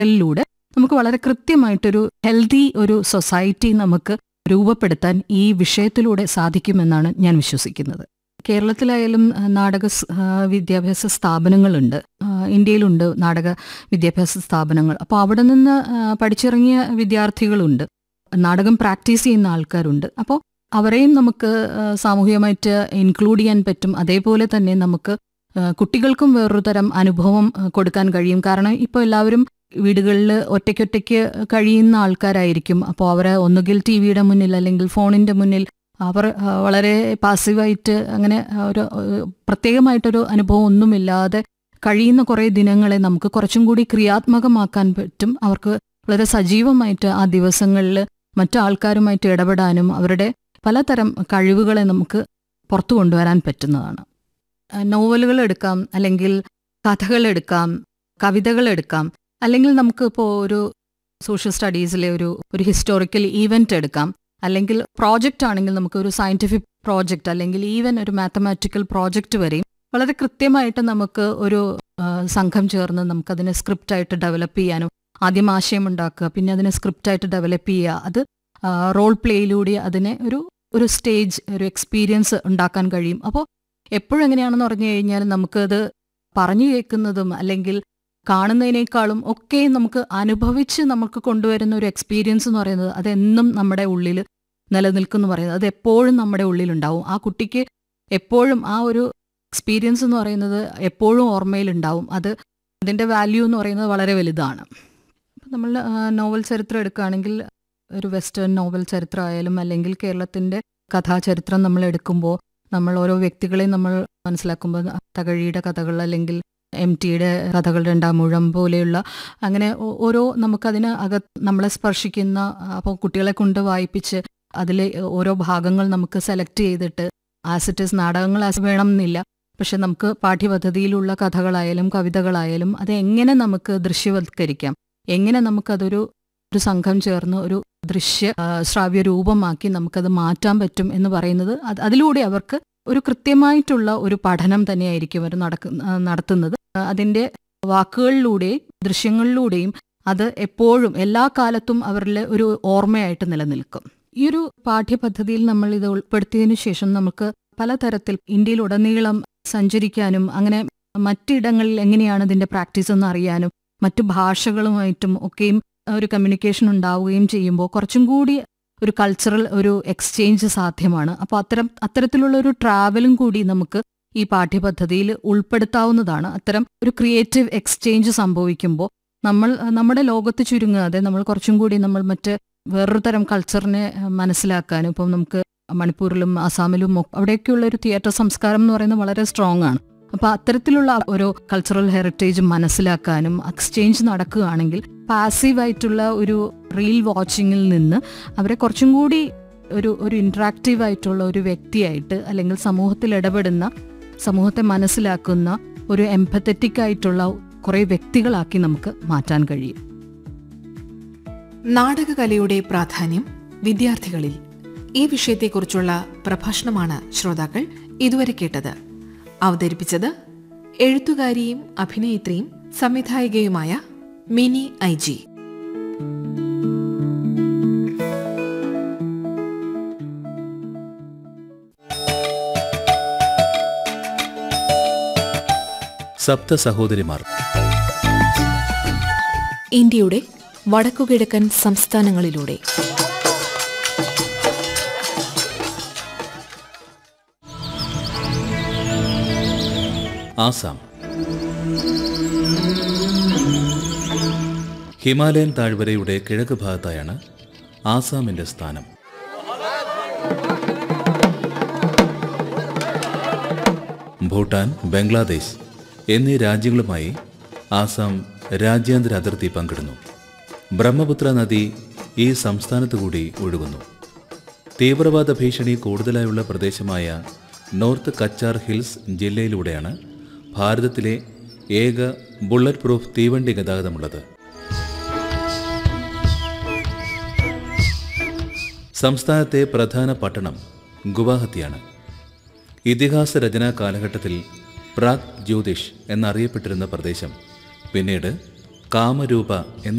ിലൂടെ നമുക്ക് വളരെ കൃത്യമായിട്ടൊരു ഹെൽത്തി ഒരു സൊസൈറ്റി നമുക്ക് രൂപപ്പെടുത്താൻ ഈ വിഷയത്തിലൂടെ സാധിക്കുമെന്നാണ് ഞാൻ വിശ്വസിക്കുന്നത് കേരളത്തിലായാലും ആ, നാടക സ്- ആ, വിദ്യാഭ്യാസ സ്ഥാപനങ്ങളുണ്ട് ആ, ഇന്ത്യയിലുണ്ട് നാടക വിദ്യാഭ്യാസ സ്ഥാപനങ്ങൾ അപ്പോൾ അവിടെ നിന്ന് ആ, പഠിച്ചിറങ്ങിയ വിദ്യാർത്ഥികളുണ്ട് നാടകം പ്രാക്ടീസ് ചെയ്യുന്ന ആൾക്കാരുണ്ട് അപ്പോൾ അവരെയും നമുക്ക് ആ, സാമൂഹികമായിട്ട് ഇൻക്ലൂഡ് ചെയ്യാൻ പറ്റും അതേപോലെ തന്നെ നമുക്ക് ആ, കുട്ടികൾക്കും വേറൊരു തരം അനുഭവം ആ, കൊടുക്കാൻ കഴിയും കാരണം ഇപ്പോൾ എല്ലാവരും വീടുകളിൽ ഒറ്റയ്ക്കൊറ്റയ്ക്ക് കഴിയുന്ന ആൾക്കാരായിരിക്കും അപ്പോൾ അവരെ ഒന്നുകിൽ ടി വിയുടെ മുന്നിൽ അല്ലെങ്കിൽ ഫോണിൻ്റെ മുന്നിൽ അവർ ആ, വളരെ പാസീവായിട്ട് അങ്ങനെ ആ, ഒരു ആ, പ്രത്യേകമായിട്ടൊരു അനുഭവം ഒന്നുമില്ലാതെ കഴിയുന്ന കുറേ ദിനങ്ങളെ നമുക്ക് കുറച്ചും കൂടി ക്രിയാത്മകമാക്കാൻ പറ്റും അവർക്ക് വളരെ സജീവമായിട്ട് ആ ദിവസങ്ങളിൽ മറ്റു ആൾക്കാരുമായിട്ട് ഇടപെടാനും അവരുടെ പലതരം കഴിവുകളെ നമുക്ക് പുറത്തു കൊണ്ടുവരാൻ പറ്റുന്നതാണ് ആ, നോവലുകൾ എടുക്കാം അല്ലെങ്കിൽ കഥകൾ എടുക്കാം കവിതകൾ എടുക്കാം അല്ലെങ്കിൽ നമുക്ക് ഇപ്പോൾ ഒരു സോഷ്യൽ സ്റ്റഡീസിലെ ഒരു ഒരു ഹിസ്റ്റോറിക്കൽ ഈവന്റ് എടുക്കാം അല്ലെങ്കിൽ പ്രോജക്റ്റ് ആണെങ്കിൽ നമുക്ക് ഒരു സയന്റിഫിക് പ്രോജക്റ്റ് അല്ലെങ്കിൽ ഈവൻ ഒരു മാത്തമാറ്റിക്കൽ പ്രോജക്റ്റ് വരെയും വളരെ കൃത്യമായിട്ട് നമുക്ക് ഒരു ആ, സംഘം ചേർന്ന് നമുക്കതിനെ സ്ക്രിപ്റ്റായിട്ട് ഡെവലപ്പ് ചെയ്യാനും ആദ്യം ആശയം ഉണ്ടാക്കുക പിന്നെ അതിനെ സ്ക്രിപ്റ്റായിട്ട് ഡെവലപ്പ് ചെയ്യുക അത് റോൾ പ്ലേയിലൂടെ അതിനെ ഒരു ഒരു സ്റ്റേജ് ഒരു എക്സ്പീരിയൻസ് ഉണ്ടാക്കാൻ കഴിയും അപ്പോൾ എപ്പോഴും എങ്ങനെയാണെന്ന് പറഞ്ഞു കഴിഞ്ഞാൽ നമുക്കത് പറഞ്ഞു കേൾക്കുന്നതും അല്ലെങ്കിൽ കാണുന്നതിനേക്കാളും ഒക്കെ നമുക്ക് അനുഭവിച്ച് നമുക്ക് കൊണ്ടുവരുന്ന ഒരു എക്സ്പീരിയൻസ് എന്ന് പറയുന്നത് അതെന്നും നമ്മുടെ ഉള്ളിൽ നിലനിൽക്കുന്നു പറയുന്നത് അത് എപ്പോഴും നമ്മുടെ ഉള്ളിലുണ്ടാവും ആ കുട്ടിക്ക് എപ്പോഴും ആ ഒരു എക്സ്പീരിയൻസ് എന്ന് പറയുന്നത് എപ്പോഴും ഓർമ്മയിലുണ്ടാവും അത് അതിൻ്റെ വാല്യൂ എന്ന് പറയുന്നത് വളരെ വലുതാണ് ഇപ്പം നമ്മൾ നോവൽ ചരിത്രം എടുക്കുകയാണെങ്കിൽ ഒരു വെസ്റ്റേൺ നോവൽ ചരിത്രമായാലും അല്ലെങ്കിൽ കേരളത്തിൻ്റെ കഥാചരിത്രം നമ്മൾ എടുക്കുമ്പോൾ നമ്മൾ ഓരോ വ്യക്തികളെ നമ്മൾ മനസ്സിലാക്കുമ്പോൾ തകഴിയുടെ കഥകൾ അല്ലെങ്കിൽ എം ടിയുടെ കഥകൾ രണ്ടാമൂഴം പോലെയുള്ള അങ്ങനെ ഓ- ഓരോ നമുക്കതിന് അകത്ത് നമ്മളെ സ്പർശിക്കുന്ന അപ്പോൾ കുട്ടികളെ കൊണ്ട് വായിപ്പിച്ച് അതിലെ ഓരോ ഭാഗങ്ങൾ നമുക്ക് സെലക്ട് ചെയ്തിട്ട് ആസിറ്റസ് നാടകങ്ങൾ as വേണം എന്നില്ല പക്ഷെ നമുക്ക് പാഠ്യപദ്ധതിയിലുള്ള കഥകളായാലും കവിതകളായാലും അത് എങ്ങനെ നമുക്ക് ദൃശ്യവത്കരിക്കാം എങ്ങനെ നമുക്കതൊരു ഒരു സംഘം ചേർന്ന് ഒരു ദൃശ്യ ആ, ശ്രാവ്യ രൂപമാക്കി നമുക്കത് മാറ്റാൻ പറ്റും എന്ന് പറയുന്നത് അത് അതിലൂടെ അവർക്ക് ഒരു കൃത്യമായിട്ടുള്ള ഒരു പഠനം തന്നെയായിരിക്കും അവർ നടക്കു ആ, നടത്തുന്നത് ആ, അതിൻ്റെ വാക്കുകളിലൂടെയും ദൃശ്യങ്ങളിലൂടെയും അത് എപ്പോഴും എല്ലാ കാലത്തും അവരിൽ ഒരു ഓർമ്മയായിട്ട് നിലനിൽക്കും ഈ ഒരു പാഠ്യപദ്ധതിയിൽ നമ്മൾ ഇത് ഉൾപ്പെടുത്തിയതിനു ശേഷം നമുക്ക് പലതരത്തിൽ ഇന്ത്യയിലുടനീളം സഞ്ചരിക്കാനും അങ്ങനെ മറ്റിടങ്ങളിൽ എങ്ങനെയാണ് ഇതിന്റെ പ്രാക്ടീസ് എന്ന് അറിയാനും മറ്റു ഭാഷകളുമായിട്ടും ഒക്കെയും ഒരു കമ്മ്യൂണിക്കേഷൻ ഉണ്ടാവുകയും ചെയ്യുമ്പോൾ കുറച്ചും കൂടി ഒരു കൾച്ചറൽ ഒരു എക്സ്ചേഞ്ച് സാധ്യമാണ് അപ്പോൾ അത്തരം അത്തരത്തിലുള്ള ഒരു ട്രാവലും കൂടി നമുക്ക് ഈ പാഠ്യപദ്ധതിയിൽ ഉൾപ്പെടുത്താവുന്നതാണ് അത്തരം ഒരു ക്രിയേറ്റീവ് എക്സ്ചേഞ്ച് സംഭവിക്കുമ്പോൾ നമ്മൾ നമ്മുടെ ലോകത്ത് ചുരുങ്ങാതെ നമ്മൾ കുറച്ചും കൂടി നമ്മൾ മറ്റ് വേറൊരു തരം കൾച്ചറിനെ അഹ്, മനസ്സിലാക്കാനും ഇപ്പം നമുക്ക് മണിപ്പൂരിലും ആസാമിലും ഒക്കെ അവിടെയൊക്കെയുള്ള ഒരു തിയേറ്റർ സംസ്കാരം എന്ന് പറയുന്നത് വളരെ സ്ട്രോങ് ആണ് അപ്പോൾ അത്തരത്തിലുള്ള ഒരു കൾച്ചറൽ ഹെറിറ്റേജ് മനസ്സിലാക്കാനും എക്സ്ചേഞ്ച് നടക്കുകയാണെങ്കിൽ പാസീവായിട്ടുള്ള ഒരു റീൽ വാച്ചിങ്ങിൽ നിന്ന് അവരെ കുറച്ചും കൂടി ഒരു ഒരു ഇൻട്രാക്റ്റീവ് ആയിട്ടുള്ള ഒരു വ്യക്തിയായിട്ട് അല്ലെങ്കിൽ സമൂഹത്തിൽ ഇടപെടുന്ന സമൂഹത്തെ മനസ്സിലാക്കുന്ന ഒരു എംപത്തറ്റിക് ആയിട്ടുള്ള കുറേ വ്യക്തികളാക്കി നമുക്ക് മാറ്റാൻ കഴിയും നാടകകലയുടെ പ്രാധാന്യം വിദ്യാർത്ഥികളിൽ ഈ വിഷയത്തെക്കുറിച്ചുള്ള പ്രഭാഷണമാണ് ശ്രോതാക്കൾ ഇതുവരെ കേട്ടത് അവതരിപ്പിച്ചത് എഴുത്തുകാരിയും അഭിനേത്രിയും സംവിധായികയുമായ മിനി ഐ ജി സപ്ത സഹോദരിമാർ ഇന്ത്യയുടെ വടക്കുകിഴക്കൻ സംസ്ഥാനങ്ങളിലൂടെ ആസാം ഹിമാലയൻ താഴ്വരയുടെ കിഴക്ക് ഭാഗത്തായാണ് ആസാമിന്റെ സ്ഥാനം ഭൂട്ടാൻ ബംഗ്ലാദേശ് എന്നീ രാജ്യങ്ങളുമായി ആസാം രാജ്യാന്തര അതിർത്തി പങ്കിടുന്നു ബ്രഹ്മപുത്ര നദി ഈ സംസ്ഥാനത്തു കൂടി ഒഴുകുന്നു തീവ്രവാദ ഭീഷണി കൂടുതലായുള്ള പ്രദേശമായ നോർത്ത് കച്ചാർ ഹിൽസ് ജില്ലയിലൂടെയാണ് ഭാരതത്തിലെ ഏക ബുള്ളറ്റ് പ്രൂഫ് തീവണ്ടി ഗതാഗതമുള്ളത് സംസ്ഥാനത്തെ പ്രധാന പട്ടണം ഗുവാഹത്തിയാണ് ഇതിഹാസ രചനാ കാലഘട്ടത്തിൽ പ്രാഗ് ജ്യോതിഷ് എന്നറിയപ്പെട്ടിരുന്ന പ്രദേശം പിന്നീട് കാമരൂപ എന്ന